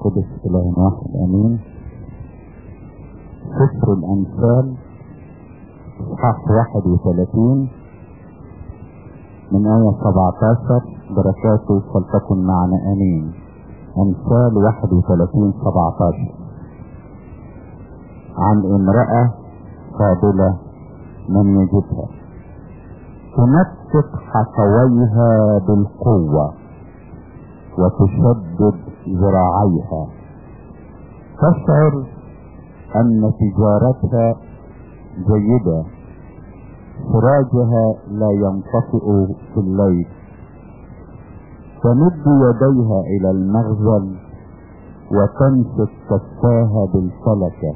القدس إله واحد أمين سفر الأنفال إصحاح 31 من آية 17 بركاته فلتكن معنا أمين أمثال 31 17 عن امرأة قابلة من يجدها تمسك حصويها بالقوة وتشدد ذراعيها تشعر أن تجارتها جيدة سراجها لا ينطفئ في الليل تمد يديها إلى المغزل وتمسك كفاها بالفلكة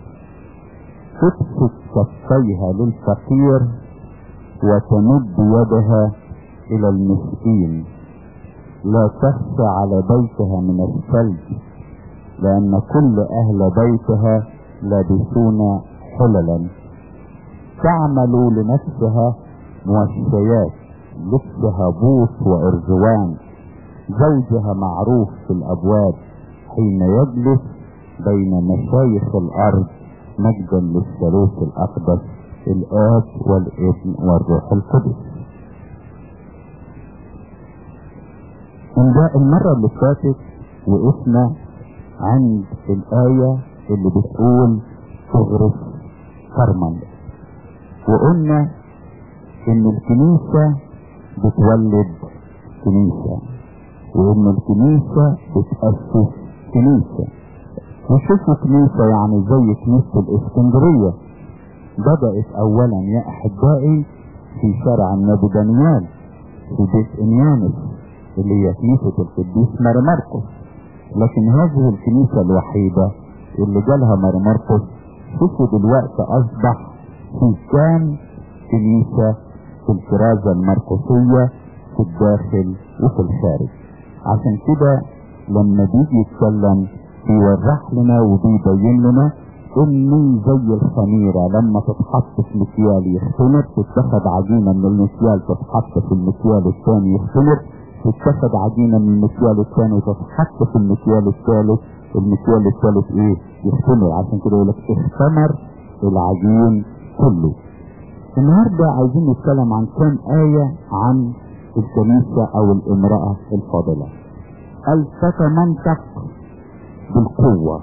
تبسط كفيها للفقير وتمد يدها إلى المسكين لا تخشى على بيتها من الثلج لأن كل أهل بيتها لابسون حللا تعمل لنفسها موشيات لبسها بوس وإرزوان زوجها معروف في الأبواب حين يجلس بين مشايخ الأرض مجدا للثالوث الأقدس الآب والابن والروح القدس المرة اللي فاتت وقفنا عند الآية اللي بتقول تغرس كرما وقلنا ان الكنيسة بتولد كنيسة وان الكنيسة بتأسس كنيسة وشوفوا كنيسة يعني زي كنيسة الاسكندرية بدأت اولا يا احبائي في شارع النبي دانيال في بيت انيانس اللي هي كنيسة القديس ماري مرقس لكن هذه الكنيسة الوحيدة اللي جالها ماري مرقس شوفوا دلوقتي اصبح في كام كنيسة في الكرازة المرقسية في الداخل وفي الخارج عشان كده لما بيجي يتكلم بيوضح لنا وبيبين لنا ان زي الخميرة لما تتحط في مكيال يختمر تتخذ عجينة من المكيال تتحط في المكيال الثاني يختمر تتخذ عجينة من المكيال الثاني وتتحط في المكيال الثالث المكيال الثالث ايه يختمر عشان كده يقول لك اختمر العجين كله النهاردة عايزين نتكلم عن كم آية عن الكنيسة او الامرأة الفاضلة قال تتمنطق بالقوة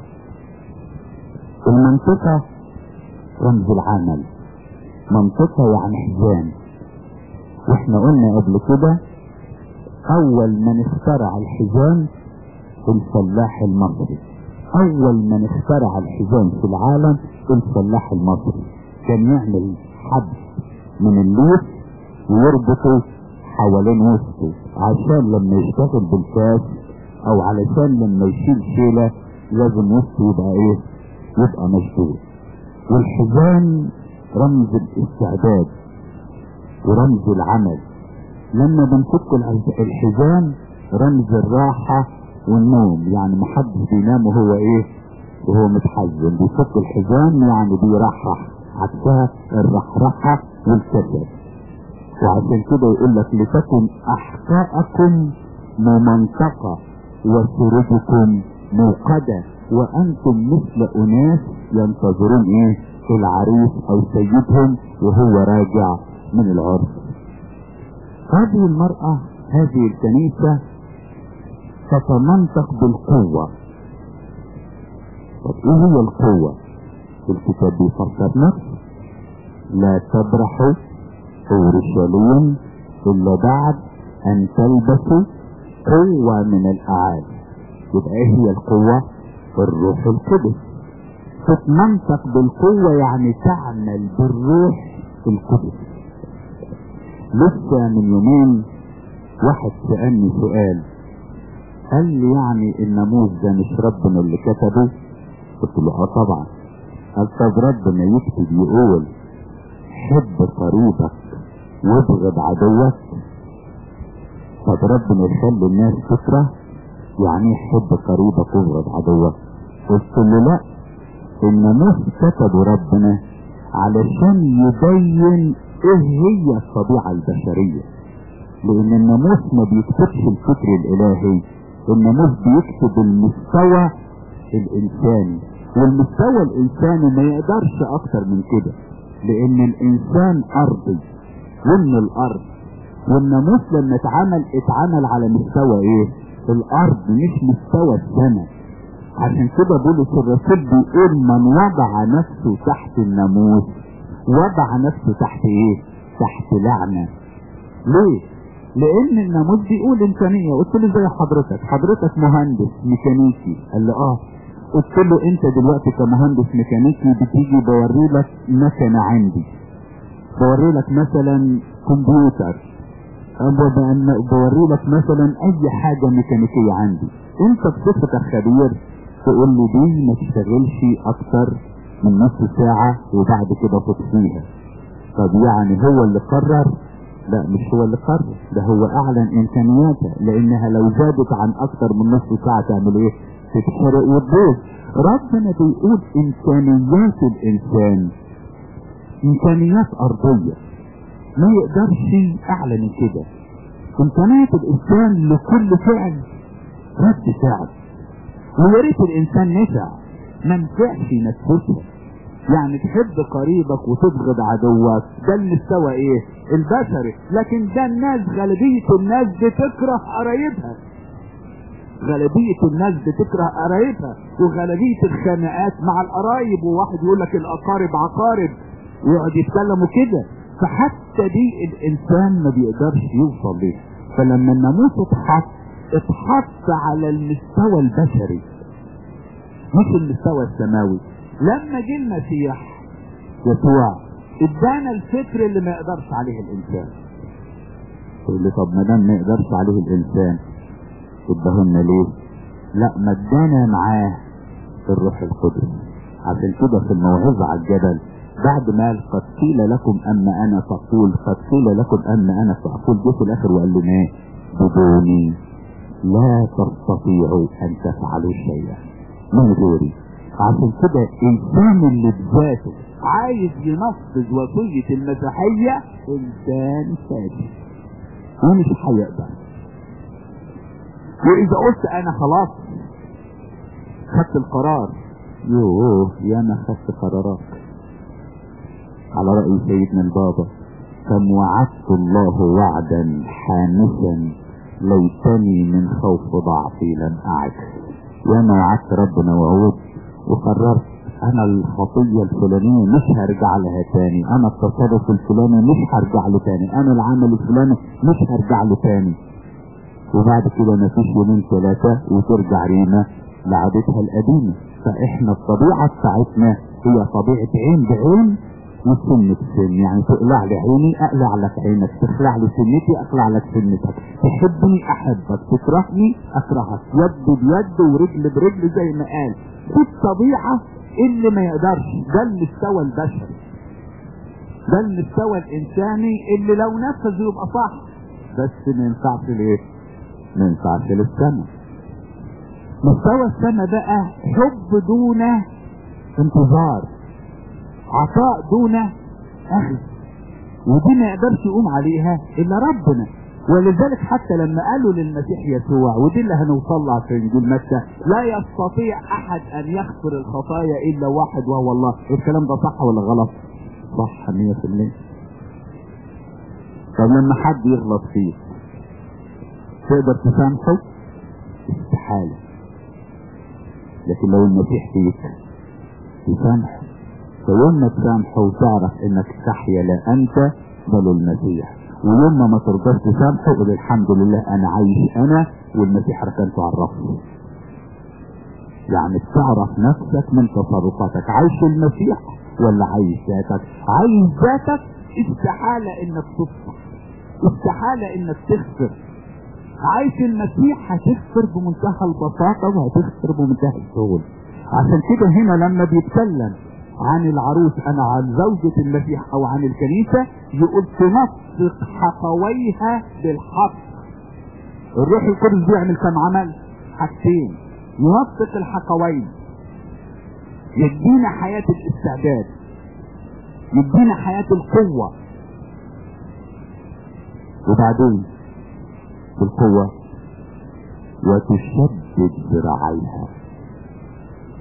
المنطقة رمز العمل منطقة يعني حزام واحنا قلنا قبل كده اول من اخترع الحزام الفلاح المصري اول من اخترع الحزام في العالم الفلاح المصري كان يعمل حبل من الليف ويربطه حوالين وسطه عشان لما يشتغل بالكاس او علشان لما يشيل شيلة لازم وسطه يبقى ايه يبقى مشدود والحزام رمز الاستعداد ورمز العمل لما بنفك الحزام رمز الراحة والنوم يعني محدش بينام وهو ايه وهو متحزن بيفك الحزام يعني بيرحرح عكسها الرحرحة والكسل وعشان كده يقول لك لتكن احقاءكم ممنطقة وسرجكم موقدة وانتم مثل اناس ينتظرون ايه العريس او سيدهم وهو راجع من العرس هذه المرأة هذه الكنيسة تتمنطق بالقوة طب ايه هي القوة الكتاب بيفسر نفسه لا تبرحوا اورشليم الا بعد ان تلبسوا قوة من الاعالي يبقى ايه هي القوة الروح القدس تتمنطق بالقوة يعني تعمل بالروح القدس لسه من يومين واحد سألني سؤال قال لي يعني الناموس ده مش ربنا اللي كتبه قلت له اه طبعا قال طب ربنا يكتب يقول حب قريبك وابغض عدوك طب ربنا يخلي الناس تكره يعني حب قريبك وابغض عدوك قلت له لا الناموس كتبه ربنا علشان يبين ايه هي الطبيعة البشرية لان الناموس ما بيكتبش الفكر الالهي الناموس بيكتب المستوى الانساني والمستوى الانساني ما يقدرش اكتر من كده لان الانسان ارضي ومن الارض والناموس لما اتعمل اتعمل على مستوى ايه الارض مش مستوى السماء عشان كده بولس الرسول بيقول من وضع نفسه تحت الناموس وضع نفسه تحت ايه تحت لعنة ليه لان الناموس بيقول انسانية قلت له زي حضرتك حضرتك مهندس ميكانيكي قال لي اه قلت له انت دلوقتي كمهندس ميكانيكي بتيجي بوري لك مكنة عندي بوري لك مثلا كمبيوتر بوري لك مثلا اي حاجة ميكانيكية عندي انت بصفتك خبير تقول لي دي ما تشتغلش اكتر من نص ساعة وبعد كده تطفيها طب يعني هو اللي قرر لا مش هو اللي قرر ده هو اعلن امكانياتها لانها لو زادت عن اكتر من نص ساعة تعمل ايه تتحرق وتبوظ ربنا بيقول امكانيات الانسان امكانيات ارضية ما يقدرش اعلى من كده امكانيات الانسان لكل فعل رد فعل ويا ريت الانسان نفع ما نفعش ينفذها يعني تحب قريبك وتبغض عدوك ده المستوى ايه البشري لكن ده الناس غالبية الناس بتكره قرايبها غالبية الناس بتكره قرايبها وغالبية الخناقات مع القرايب وواحد يقول لك الاقارب عقارب ويقعد يتكلموا كده فحتى دي الانسان ما بيقدرش يوصل ليه فلما الناموس اتحط اتحط على المستوى البشري مش المستوى السماوي لما جه المسيح يسوع ادانا الفكر اللي ما يقدرش عليه الانسان تقول لي طب ما دام ما يقدرش عليه الانسان اداهن ليه لا ما ادانا معاه الروح القدس عشان كده في الموعظة على الجبل بعد ما قال قد قيل لكم اما انا تقول قد قيل لكم اما انا تقول جه في الاخر وقال لنا ايه بدوني لا تستطيعوا ان تفعلوا شيئا من غيري عشان كده الانسان اللي بذاته عايز ينفذ وصية المسيحية انسان فاشل ومش هيقدر واذا قلت انا خلاص خدت القرار يوه يا انا خدت قرارات على رأي سيدنا البابا كم وعدت الله وعدا حانسا ليتني من خوف ضعفي لم اعد يا ما وعدت ربنا وعود وقررت انا الخطية الفلانية مش هرجع لها تاني انا التصرف الفلاني مش هرجع له تاني انا العمل الفلاني مش هرجع له تاني وبعد كده مفيش يومين ثلاثة وترجع ريما لعادتها القديمة فاحنا الطبيعة بتاعتنا هي طبيعة عين بعين وسن بسن يعني تقلع لي عيني اقلع لك عينك تخلع لي سنتي اخلع لك سنتك تحبني احبك تكرهني اكرهك يد بيد ورجل برجل زي ما قال دي الطبيعة اللي ما يقدرش ده المستوى البشري ده المستوى الانساني اللي لو نفذ يبقى صح بس ما ينفعش ليه ما ينفعش للسماء مستوى السماء بقى حب دون انتظار عطاء دون اخذ ودي ما يقدرش يقوم عليها الا ربنا ولذلك حتى لما قالوا للمسيح يسوع ودي اللي هنوصل لها في انجيل متى لا يستطيع احد ان يغفر الخطايا الا واحد وهو الله الكلام ده صح ولا غلط صح 100% طب لما حد يغلط فيك تقدر تسامحه استحالة لكن لو المسيح فيك تسامحه فيوم ما تسامحه وتعرف انك تحيا لا انت بل المسيح ويوم ما ترضاش تسامحه قول الحمد لله انا عايش انا والمسيح ركنته على الرف يعني تعرف نفسك من تصرفاتك عايش المسيح ولا عايش ذاتك عايش ذاتك استحالة انك تصفح استحالة انك تغفر عايش المسيح هتغفر بمنتهى البساطة وهتغفر بمنتهى السهولة عشان كده هنا لما بيتكلم عن العروس انا عن زوجة المسيح او عن الكنيسة يقول تنطق حقويها بالحق الروح القدس بيعمل كم عمل حاجتين ينطق الحقوين يدينا حياة الاستعداد يدينا حياة القوة وبعدين بالقوة وتشدد ذراعيها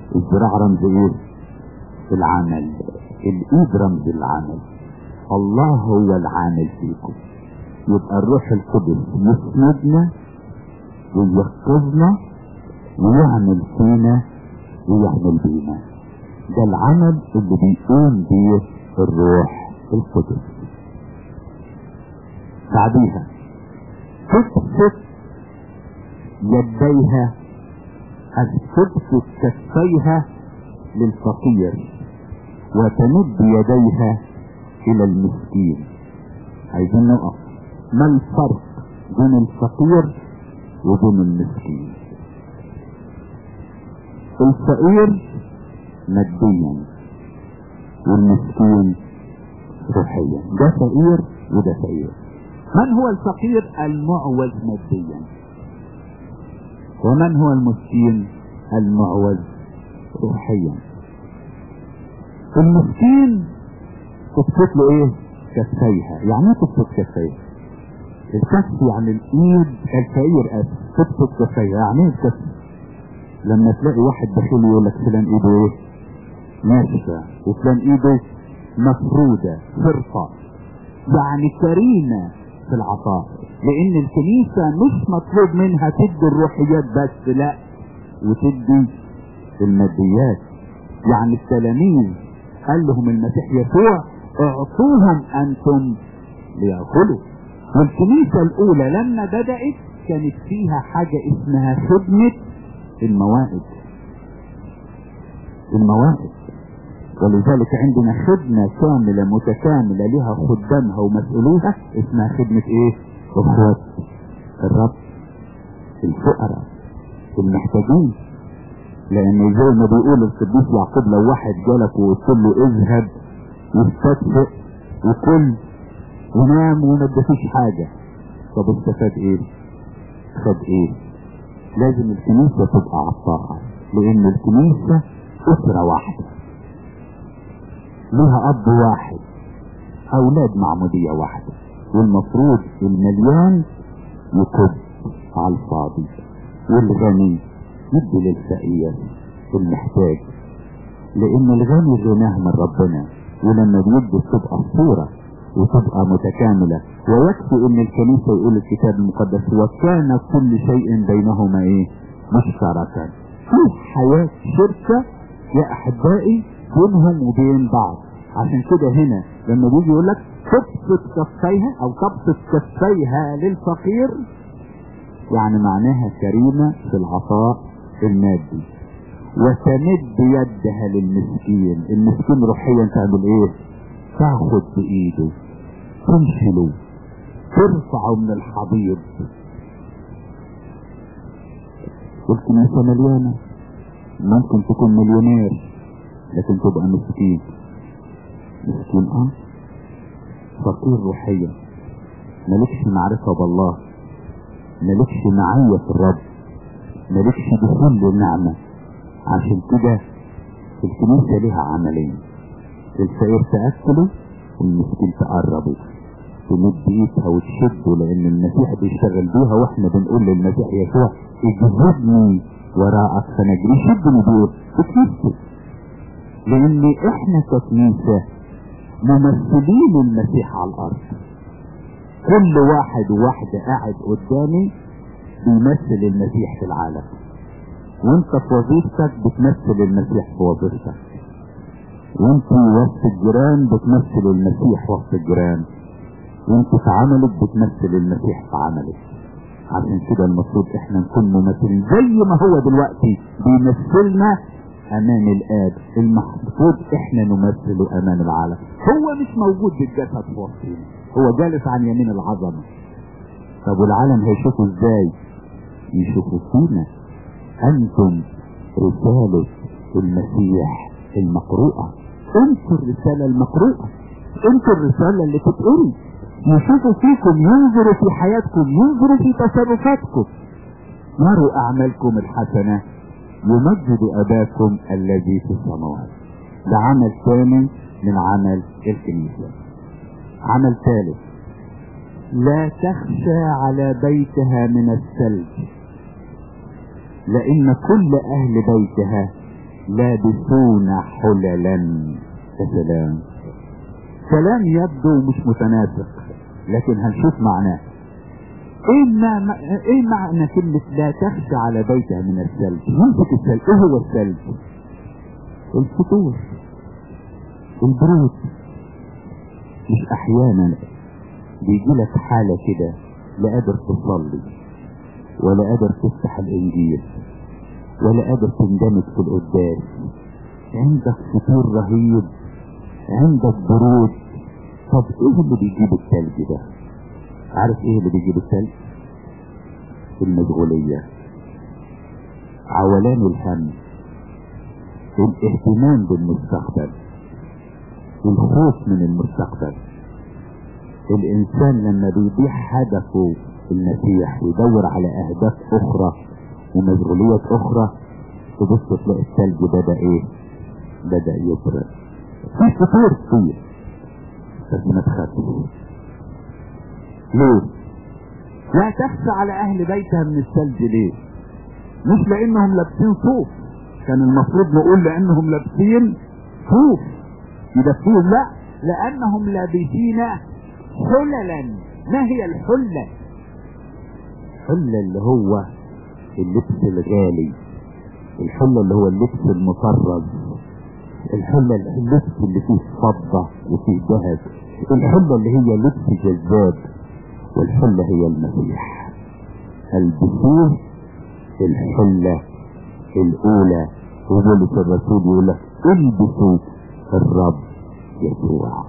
الذراع رمز ايه العمل الايد رمز العمل الله هو العامل فيكم يبقى الروح القدس يسندنا وييقظنا ويعمل فينا ويعمل بينا ده العمل اللي بيقوم بيه الروح القدس بعديها تبسط يديها تبسط كفيها للفقير وتمد يديها الى المسكين عايزين نقف ما الفرق بين الفقير وبين المسكين الفقير ماديا والمسكين روحيا ده فقير وده فقير من هو الفقير المعوز ماديا ومن هو المسكين المعوز روحيا المسكين تبسط له ايه كفيها يعني ايه تبسط كفيها الكف يعني الايد الفقير اسف تبسط كفيها يعني ايه الكف لما تلاقي واحد داخل يقول لك فلان ايده ايه ناشفه وفلان ايده مفروده فرقه يعني كريمه في العطاء لان الكنيسه مش مطلوب منها تدي الروحيات بس لا وتدي الماديات يعني التلاميذ قال لهم المسيح يسوع اعطوهم انتم ليأكلوا والكنيسة الاولى لما بدأت كانت فيها حاجة اسمها خدمة الموائد الموائد ولذلك عندنا خدمة كاملة متكاملة لها خدامها ومسؤوليها اسمها خدمة ايه اخوات الرب الفقراء المحتاجين لان زي ما بيقول القديس يعقوب لو واحد جالك وقلت له اذهب واستدفئ وكل ونام وما ادفيش حاجة طب استفاد ايه خد ايه لازم الكنيسة تبقى عطاءة لان الكنيسة اسرة واحدة لها اب واحد اولاد معمودية واحدة والمفروض المليان يكب على الفاضي والغني يدي للفقير المحتاج لان الغني غناه من ربنا ولما بيدي بتبقى الصورة وتبقى متكاملة ويكفي ان الكنيسة يقول الكتاب المقدس وكان كل شيء بينهما ايه مشتركا في حياة شركة يا احبائي بينهم وبين بعض عشان كده هنا لما بيجي يقول لك تبسط كفيها او تبسط كفيها للفقير يعني معناها كريمة في العطاء المادي وتمد يدها للمسكين المسكين روحيا تعمل ايه تاخد بايده تنشله ترفعه من الحضيض والكنيسة مليانة ممكن تكون مليونير لكن تبقى مسكين مسكين اه فقير روحيا مالكش معرفة بالله مالكش معية في الرب مالكش دخول للنعمة عشان كده الكنيسة لها عملين الفقير تأكله والمسكين تقربه تمد ايدها وتشده لان المسيح بيشتغل بيها واحنا بنقول للمسيح يسوع اجذبني وراءك فنجري شدني بيه بكنيسته لان احنا ككنيسة ممثلين المسيح على الارض كل واحد وواحدة قاعد قدامي بيمثل المسيح في العالم وانت في وظيفتك بتمثل المسيح في وظيفتك وانت وسط الجيران بتمثل المسيح وسط الجيران وانت في عملك بتمثل المسيح في عملك عشان كده المفروض احنا نكون ممثلين زي ما هو دلوقتي بيمثلنا امام الاب المفروض احنا نمثله امام العالم هو مش موجود بالجسد في وسطنا هو جالس عن يمين العظمه طب والعالم هيشوفوا ازاي يشوفوا فينا انتم رسالة المسيح المقروءة انتوا الرسالة المقروءة انتوا الرسالة اللي تتقري يشوفوا فيكم ينظروا في حياتكم ينظروا في تصرفاتكم يروا اعمالكم الحسنة يمجد اباكم الذي في السماوات ده عمل ثاني من عمل الكنيسة عمل ثالث لا تخشى على بيتها من الثلج لان كل اهل بيتها لابسون حللا يا سلام كلام يبدو مش متناسق لكن هنشوف معناه ايه ما ايه معنى كلمة لا تخشى على بيتها من الثلج يمسك الثلج ايه هو الثلج الفتور البرود مش احيانا بيجي لك حالة كده لا قادر تصلي ولا قادر تفتح الانجيل ولا قادر تندمج في القداس عندك فتور رهيب عندك برود طب ايه اللي بيجيب الثلج ده عارف ايه اللي بيجيب الثلج المشغولية عولان الهم الاهتمام بالمستقبل الخوف من المستقبل الانسان لما بيضيع هدفه المسيح ويدور على اهداف اخرى ومشغوليات اخرى تبص تلاقي الثلج بدا ايه بدا يبرد في فطور كتير بس ما تخافش ليه لا تخشى على اهل بيتها من الثلج ليه مش لانهم لابسين صوف كان المفروض نقول لانهم لابسين صوف يدفوهم لا لانهم لابسين حللا ما هي الحلة الحلة اللي هو اللبس الغالي الحلة اللي هو اللبس المطرز الحلة اللبس اللي فيه فضة وفيه ذهب الحلة اللي هي لبس جذاب والحلة هي المسيح البسوه الحلة الأولى وبولس الرسول يقول لك البسوا الرب يسوع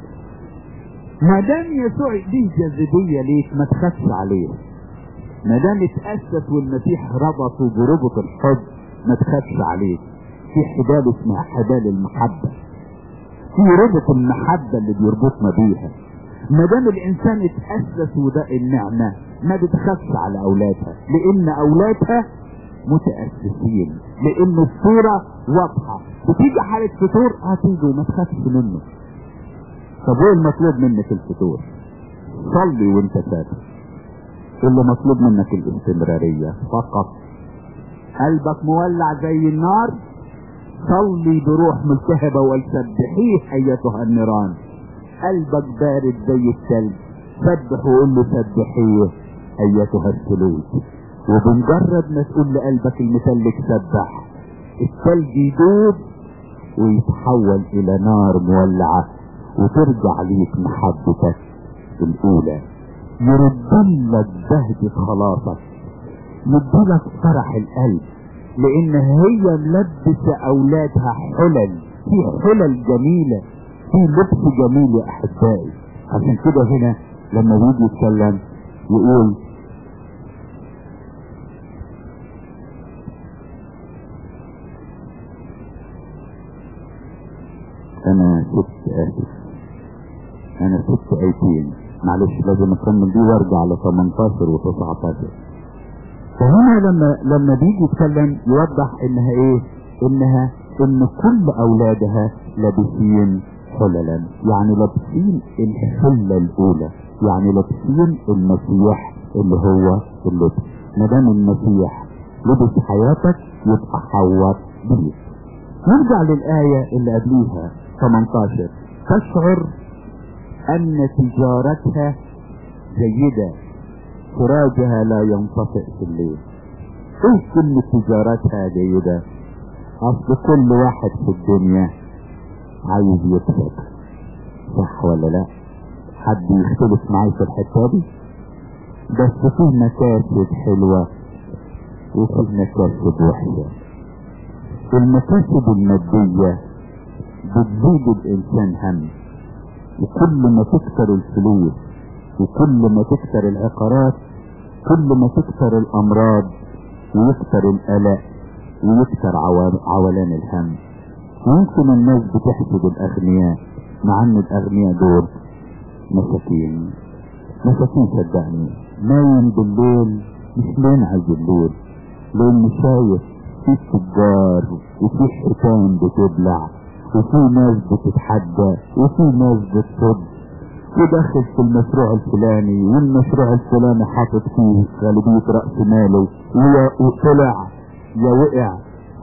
ما دام يسوع ليه جاذبية ليك ما تخافش عليه ما دام اتأسس والمسيح ربطه بربط الحب ما تخافش عليه في حبال اسمها حبال المحبة في ربط المحبة اللي بيربطنا بيها ما دام الانسان اتأسس وده النعمة ما بتخافش على اولادها لان اولادها متأسسين لان الصورة واضحة بتيجي حالة فطور هتيجي وما تخافش منه طب ايه المطلوب منك في الفطور صلي وانت سافر اللي مطلوب منك الاستمرارية فقط قلبك مولع زي النار صلي بروح ملتهبة ولسبحيه ايتها النيران قلبك بارد زي الثلج سبح وقول له سبحيه ايتها الثلوج وبمجرد ما تقول لقلبك المثلج سبح الثلج يدوب ويتحول الى نار مولعة وترجع ليك محبتك الاولى يردلك بهجة خلاصك يديلك فرح القلب لان هي ملبسة اولادها حلل في حلل جميلة في لبس جميل يا احبائي عشان كده هنا لما بيجي يتكلم يقول انا سبت اسف انا سبت ايتين معلش لازم اكمل دي وارجع ل 18 و 19 فهنا لما لما بيجي يتكلم يوضح انها ايه انها ان كل اولادها لابسين حللا يعني لابسين الحلة الاولى يعني لابسين المسيح اللي هو اللبس ما دام المسيح لبس حياتك يبقى حوط بيه نرجع للآية اللي قبليها 18 تشعر ان تجارتها جيدة سراجها لا ينطفئ في الليل ايه كلمة تجارتها جيدة اصل كل واحد في الدنيا عايز يكسب صح ولا لا حد يختلف معي في الحتة دي بس في مكاسب حلوة وفي مكاسب وحشة المكاسب المادية بتزيد الانسان هم وكل ما تكتر الفلوس وكل ما تكتر العقارات كل ما تكتر الامراض ويكتر القلق ويكتر عولان الهم ممكن الناس بتحسد الاغنياء مع ان الاغنياء دول مساكين مساكين صدقني نايم بالليل مش بينعز الليل لان شايف في تجار وفي حيتان بتبلع وفي ناس بتتحدى وفي ناس بتصد وداخل في المشروع الفلاني والمشروع الفلاني حاطط فيه غالبية رأس ماله وطلع يا وقع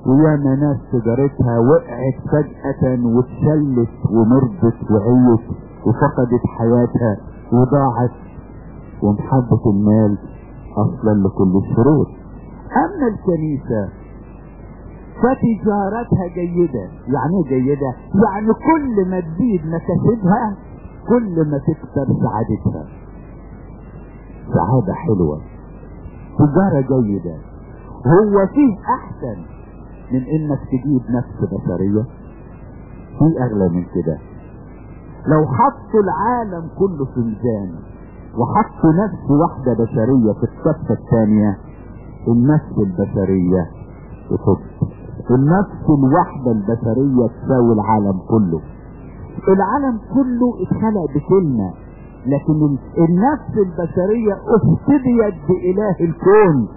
وياما ناس سيجارتها وقعت فجأة واتشلت ومرضت وعيت وفقدت حياتها وضاعت ومحبة المال اصلا لكل الشرور اما الكنيسة فتجارتها جيدة يعني ايه جيدة يعني كل ما تزيد مكاسبها كل ما تكتر سعادتها سعادة حلوة تجارة جيدة هو فيه احسن من انك تجيب نفس بشرية في اغلى من كده لو حطوا العالم كله في ميزان وحطوا نفس واحدة بشرية في الصفة الثانية النفس البشرية تطب النفس الواحدة البشرية تساوي العالم كله العالم كله اتخلق بكلمة لكن النفس البشرية افتديت بإله الكون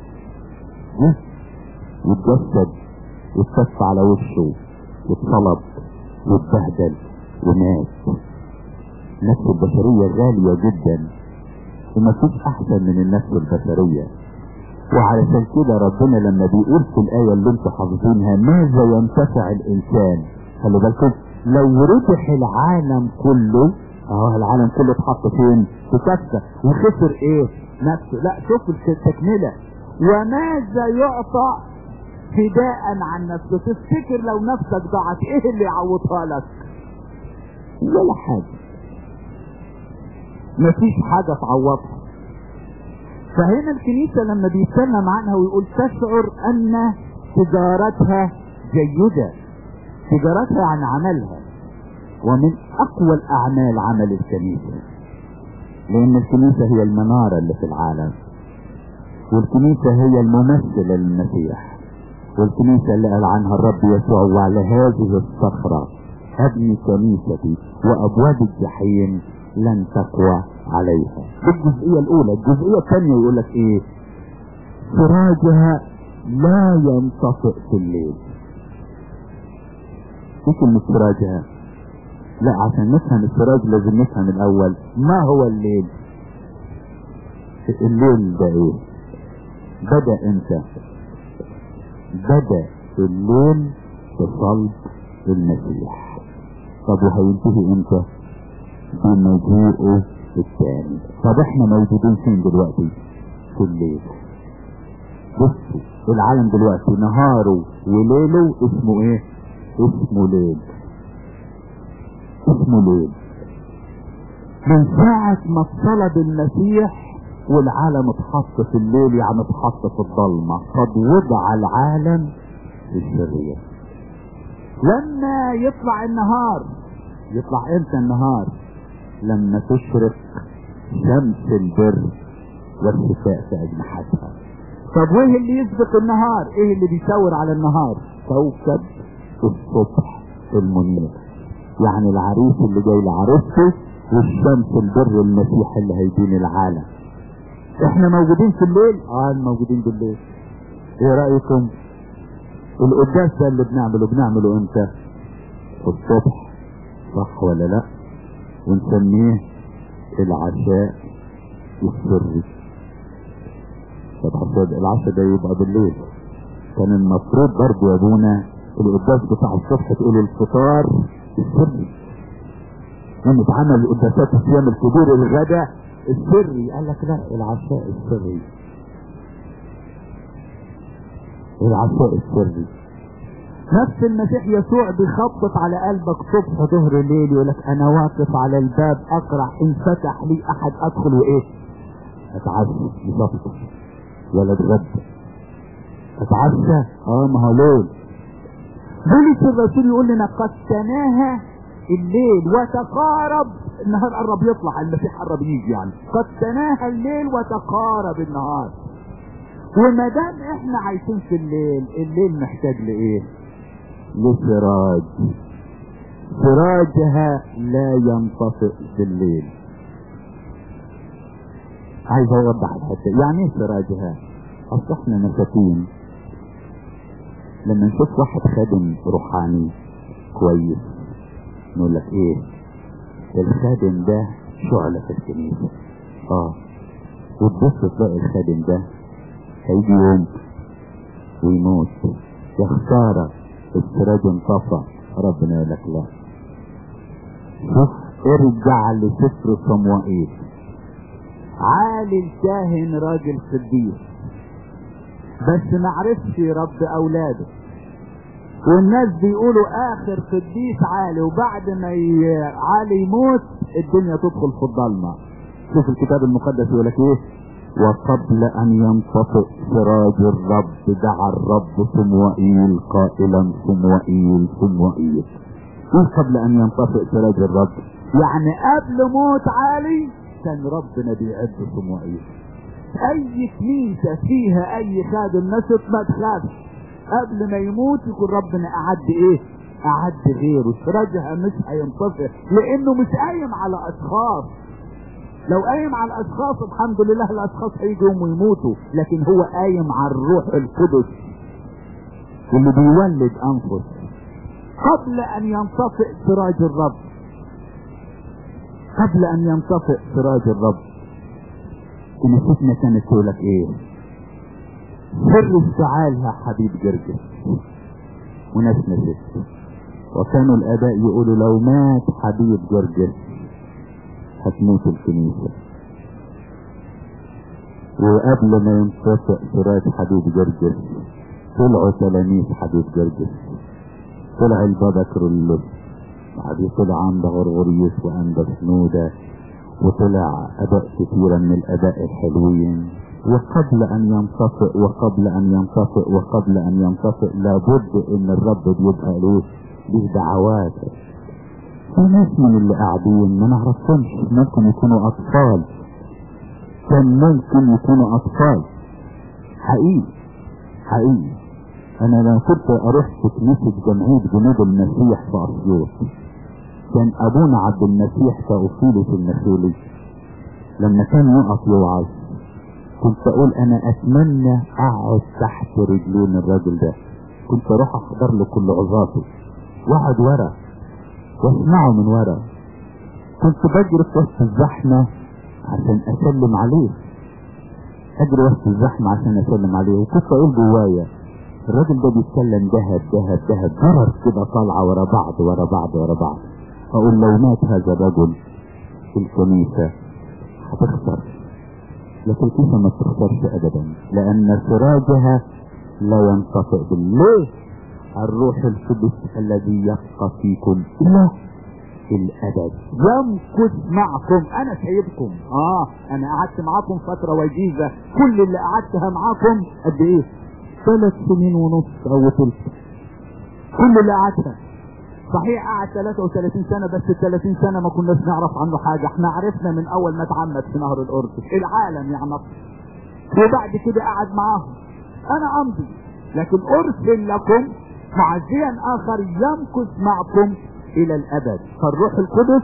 واتجسد واتكف على وشه واتصلب واتبهدل ومات النفس البشرية غالية جدا وما فيش احسن من النفس البشرية وعلشان كده ربنا لما بيقول في الآية اللي انتوا حافظينها ماذا ينتفع الإنسان خلي بالكم لو ربح العالم كله اه العالم كله اتحط فين في كفة وخسر ايه نفسه لا شوف التكملة وماذا يعطى فداء عن نفسه تفتكر لو نفسك ضاعت ايه اللي يعوضها لك ولا حاجة مفيش حاجة تعوضها فهنا الكنيسة لما بيتكلم عنها ويقول تشعر ان تجارتها جيدة تجارتها عن عملها ومن اقوى الاعمال عمل الكنيسة لان الكنيسة هي المنارة اللي في العالم والكنيسة هي الممثلة للمسيح والكنيسة اللي قال عنها الرب يسوع وعلى هذه الصخرة ابني كنيستي وابواب الجحيم لن تقوى عليها الجزئية الاولى الجزئية الثانية يقول لك ايه سراجها لا ينطفئ في الليل ايه كلمة سراجها لا عشان نفهم السراج لازم نفهم الاول ما هو الليل الليل ده ايه بدأ امتى بدأ الليل بصلب المسيح طب وهينتهي امتى بمجيئه الثاني طب احنا موجودين فين دلوقتي في الليل بصوا العالم دلوقتي نهاره وليله اسمه ايه اسمه ليل اسمه ليل من ساعة ما اتصلب المسيح والعالم اتحط في الليل يعني اتحط في الضلمة قد وضع العالم في الشرير لما يطلع النهار يطلع امتى النهار لما تشرق شمس البر والشفاء في اجنحتها طب وايه اللي يسبق النهار ايه اللي بيشاور على النهار كوكب الصبح المنير يعني العريس اللي جاي لعروسته والشمس البر المسيح اللي هيدين العالم احنا موجودين في الليل اه موجودين بالليل ايه رأيكم القداس ده اللي بنعمله بنعمله امتى الصبح صح ولا لا ونسميه العشاء السري طب حساب العشاء ده يبقى بالليل كان المفروض برضه يا ابونا القداس بتاع الصبح تقول الفطار السري لما اتعمل قداسات الصيام الكبير الغداء السري قال لك لا العشاء السري العشاء السري نفس المسيح يسوع بيخبط على قلبك صبح ظهر ليل يقول لك انا واقف على الباب اقرع ان فتح لي احد ادخل وايه اتعشى بالظبط ولا اتغدى اتعشى اه ما هو ليل بولس الرسول يقول لنا قد تناهى الليل وتقارب النهار قرب يطلع المسيح قرب يجي يعني قد تناهى الليل وتقارب النهار وما دام احنا عايشين في الليل الليل محتاج لايه لسراج سراجها لا ينطفئ بالليل عايز اوضح الحته يعني ايه سراجها اصل احنا مساكين لما نشوف واحد خادم روحاني كويس نقول لك ايه الخادم ده شعلة في الكنيسة اه وتبص تلاقي الخادم ده هيجي يوم ويموت يا خسارة السراج انطفى ربنا يقول لك لا شوف ارجع لسفر صموئيل عالي الكاهن راجل قديس بس ما عرفش يربي اولاده والناس بيقولوا اخر قديس عالي وبعد ما ي- عالي يموت الدنيا تدخل في الضلمه شوف الكتاب المقدس يقول لك ايه وقبل ان ينطفئ سراج الرب دعا الرب صموئيل قائلا صموئيل صموئيل ايه قبل ان ينطفئ سراج الرب يعني قبل موت عالي كان ربنا بيعد صموئيل اي كنيسة فيها اي خادم نشط ما تخافش قبل ما يموت يكون ربنا اعد ايه اعد غيره سراجها مش هينطفئ لانه مش قايم على اشخاص لو قايم على الاشخاص الحمد لله الاشخاص هيجوا ويموتوا لكن هو قايم على الروح القدس اللي بيولد انفس قبل ان ينطفئ سراج الرب قبل ان ينطفئ سراج الرب كنيستنا كانت تقول لك ايه سر استعالها حبيب جرجس وناس نسيت وكانوا الاباء يقولوا لو مات حبيب جرجس هتموت الكنيسة وقبل ما ينطفئ سراج حبيب جرجس طلعوا تلاميذ حبيب جرجس طلع البابا كرولوس بعدين طلع عند غرغريوس وعند سنودة وطلع اباء كثيرا من الاباء الحلوين وقبل ان ينطفئ وقبل ان ينطفئ وقبل ان ينطفئ لابد ان الرب بيبقى له له دعوات في ناس من اللي قاعدين ما نعرفهمش ممكن يكونوا اطفال كان ممكن يكونوا اطفال حقيقي حقيقي انا لما كنت اروح في كنيسة جمعية جنود المسيح في اسيوط كان ابونا عبد المسيح كأوفيلس النخيلي لما كان يقف يوعظ كنت اقول انا اتمنى اقعد تحت رجلين الراجل ده كنت اروح احضر له كل عظاته واقعد ورا واسمعه من ورا كنت بجري في وسط الزحمة عشان اسلم عليه اجري وسط الزحمة عشان اسلم عليه وكنت اقول جوايا الراجل ده بيتكلم دهب دهب دهب درر كده طالعة ورا بعض ورا بعض ورا بعض اقول لو مات هذا الرجل في الكنيسة هتخسر لكن الكنيسة ما تخسرش ابدا لان سراجها لا ينطفئ بالليل الروح القدس الذي يبقى فيكم الى الابد يمكث معكم انا سايبكم اه انا قعدت معاكم فتره وجيزه كل اللي قعدتها معاكم قد ايه ثلاث سنين ونص او ثلث كل اللي قعدتها صحيح قعد 33 سنة بس ال 30 سنة ما كناش نعرف عنه حاجة احنا عرفنا من اول ما اتعمد في نهر الاردن العالم يعني وبعد كده قعد معاهم انا امضي لكن ارسل لكم معزيا اخر يمكث معكم الى الابد فالروح القدس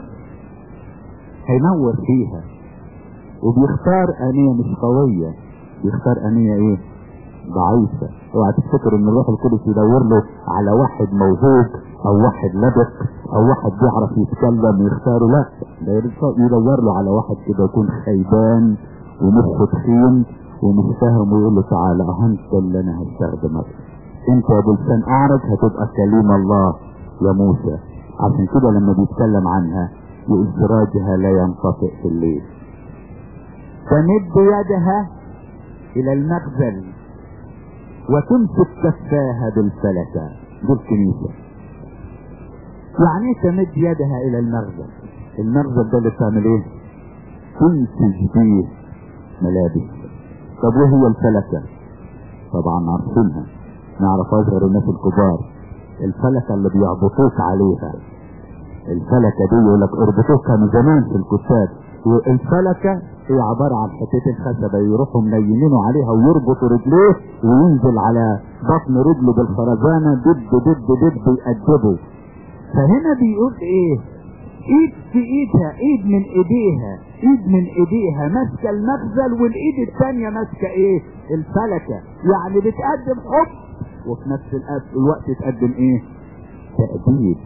هينور فيها وبيختار انية مش قوية بيختار انية ايه ضعيفة اوعى تفتكر ان الروح القدس يدور له على واحد موهوب او واحد لبق او واحد بيعرف يتكلم يختاره لا ده يدور له على واحد كده يكون خيبان ومخه تخين ومش فاهم ويقول له تعالى اه انت اللي انا هستخدمك انت يا بلسان اعرج هتبقى كليم الله يا موسى عشان كده لما بيتكلم عنها يقول سراجها لا ينطفئ في الليل تمد يدها الى المخزن وتمسك كفاها بالفلكة دي الكنيسة يعني ايه تمد يدها الى المخزن المخزن ده اللي بتعمل ايه تنسج بيه ملابس طب وايه هي الفلكة طبعا عارفينها نعرفهاش غير الناس الكبار الفلكة اللي بيعبطوك عليها الفلكة دي يقول لك اربطوك كانوا زمان في الكتاب الفلكة هي عبارة عن حتتين خشبة يروحوا منيمينه عليها ويربطوا رجليه وينزل على بطن رجله بالخرزانة دب دب دب يأدبه فهنا بيقول ايه ايد في ايدها ايد من ايديها ايد من ايديها ماسكه المخزل والايد الثانيه ماسكه ايه الفلكه يعني بتقدم حب وفي نفس الوقت تقدم ايه تأديب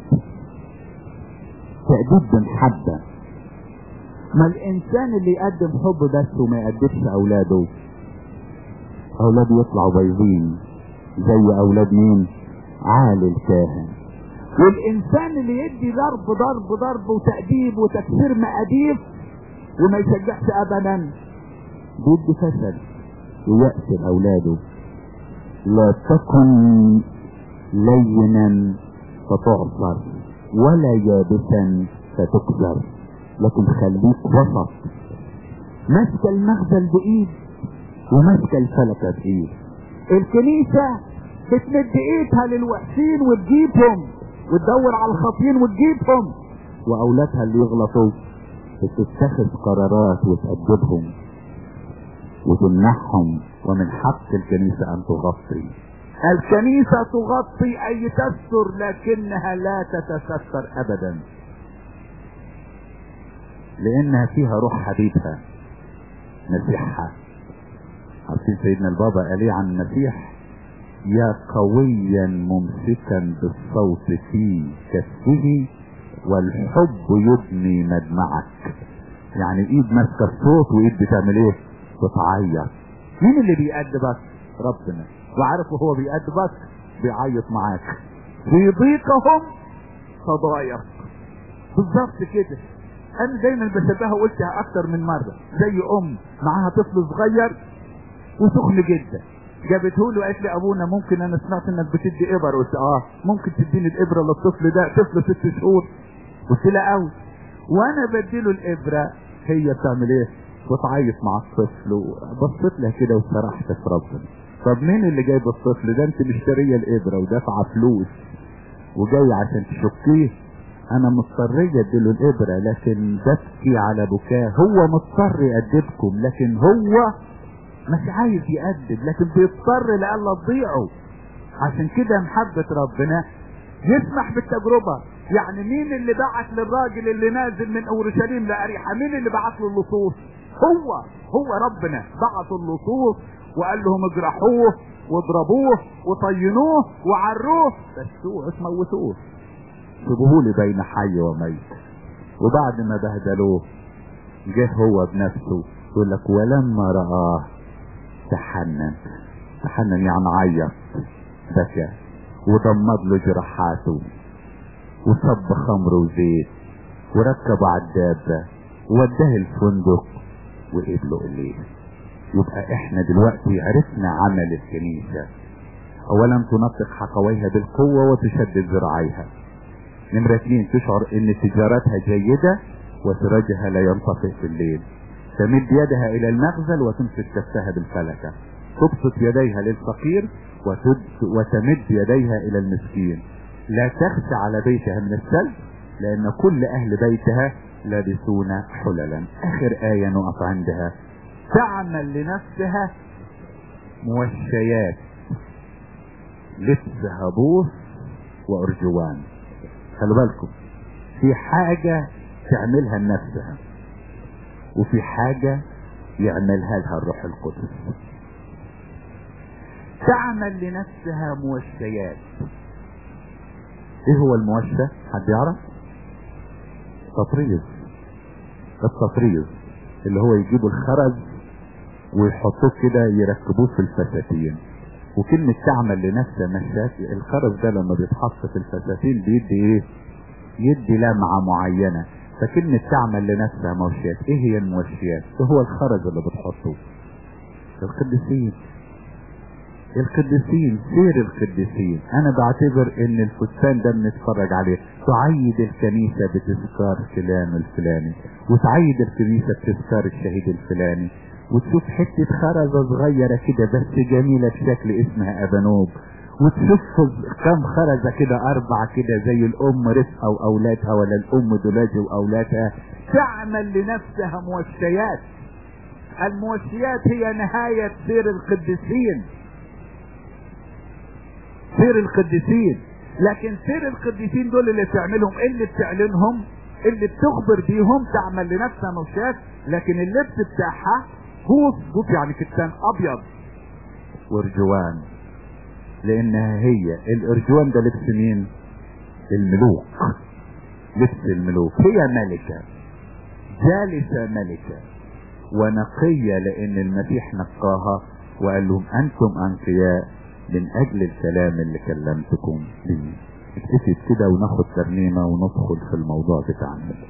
تأديب بمحبة ما الانسان اللي يقدم حب بس وما يقدمش اولاده اولاده يطلعوا بايظين زي اولاد مين عالي الكاهن والانسان اللي يدي ضرب ضرب ضرب وتأديب وتكسير مقاديف وما يشجعش ابدا بيدي فشل ويأسر اولاده لا تكن لينا فتعصر ولا يابسا فتكسر لكن خليك وسط ماسك المخزن بايد وماسك الفلكة بايد الكنيسة بتمد ايدها للوحشين وتجيبهم وتدور على الخاطئين وتجيبهم واولادها اللي يغلطوا بتتخذ قرارات وتأدبهم وتمنحهم ومن حق الكنيسة ان تغطي الكنيسة تغطي اي تستر لكنها لا تتستر ابدا لانها فيها روح حبيبها مسيحها عارفين سيدنا البابا قال ايه عن المسيح يا قويا ممسكا بالصوت في كفه والحب يبني مدمعك يعني ايد ماسكه الصوت وايد بتعمل ايه بتعيط مين اللي بيأدبك ربنا وعارف وهو بيأدبك بيعيط معاك في ضيقهم تضايق بالظبط كده انا دايما بشبهها وقلتها اكتر من مره زي ام معاها طفل صغير وسخن جدا جابته له قالت لي ابونا ممكن انا سمعت انك بتدي ابر قلت اه ممكن تديني الابره للطفل ده طفل ست شهور قلت لها قوي وانا بديله الابره هي بتعمل ايه بتعيط مع الطفل وبصيت لها كده وسرحت في ربنا طب مين اللي جايب الطفل ده انت مشتريه الابره ودافعه فلوس وجاي عشان تشكيه انا مضطرية اديله الابرة لكن ببكي على بكاه هو مضطر يأدبكم لكن هو مش عايز يأدب لكن بيضطر لألا تضيعوا عشان كده محبة ربنا يسمح بالتجربة يعني مين اللي بعت للراجل اللي نازل من اورشليم لأريحة مين اللي بعت له اللصوص هو هو ربنا بعت اللصوص وقال لهم اجرحوه واضربوه وطينوه وعروه بس اوعوا تموتوه سيبوه لي بين حي وميت وبعد ما بهدلوه جه هو بنفسه يقول لك ولما رآه تحنن تحنن يعني عيط بكى وضمد له جراحاته وصب خمر وزيت وركبه على الدابة ووداه الفندق وقبله الليل يبقى احنا دلوقتي عرفنا عمل الكنيسة اولا تنطق حقويها بالقوة وتشدد ذراعيها نمرة اثنين تشعر ان تجارتها جيدة وسراجها لا ينطفئ في الليل تمد يدها الى المخزن وتمسك كفها بالفلكة تبسط يديها للفقير وتد وتمد يديها الى المسكين لا تخشى على بيتها من السلب لان كل اهل بيتها لابسون حللا اخر اية نقف عندها تعمل لنفسها موشيات لبس هبوس وارجوان خلوا بالكم في حاجة تعملها لنفسها وفي حاجة يعملها لها الروح القدس تعمل لنفسها موشيات ايه هو الموشى حد يعرف تطريز التطريز اللي هو يجيبوا الخرز ويحطوه كده يركبوه في الفساتين وكلمة تعمل لنفسها مشات الخرز ده لما بيتحط في الفساتين بيدي ايه يدي لمعة معينة فكلمة تعمل لنفسها موشيات ايه هي الموشيات ايه هو الخرز اللي بتحطه القديسين القديسين سير القديسين انا بعتبر ان الفستان ده بنتفرج عليه تعيد الكنيسة بتذكار فلان الفلاني وتعيد الكنيسة بتذكار الشهيد الفلاني وتشوف حتة خرزة صغيرة كده بس جميلة بشكل اسمها ابانوب وتشوف كم خرزة كده اربعة كده زي الام رفقة واولادها ولا الام دلاجة واولادها تعمل لنفسها موشيات الموشيات هي نهاية سير القديسين سير القديسين لكن سير القديسين دول اللي تعملهم اللي بتعلنهم اللي بتخبر بيهم تعمل لنفسها موشيات لكن اللبس بتاعها بوص بوص يعني كتان ابيض وارجوان لانها هي الارجوان ده لبس مين الملوك لبس الملوك هي ملكة جالسة ملكة ونقية لان المسيح نقاها وقال لهم انتم انقياء من اجل الكلام اللي كلمتكم به اكتفي كده وناخد ترنيمة وندخل في الموضوع بتاعنا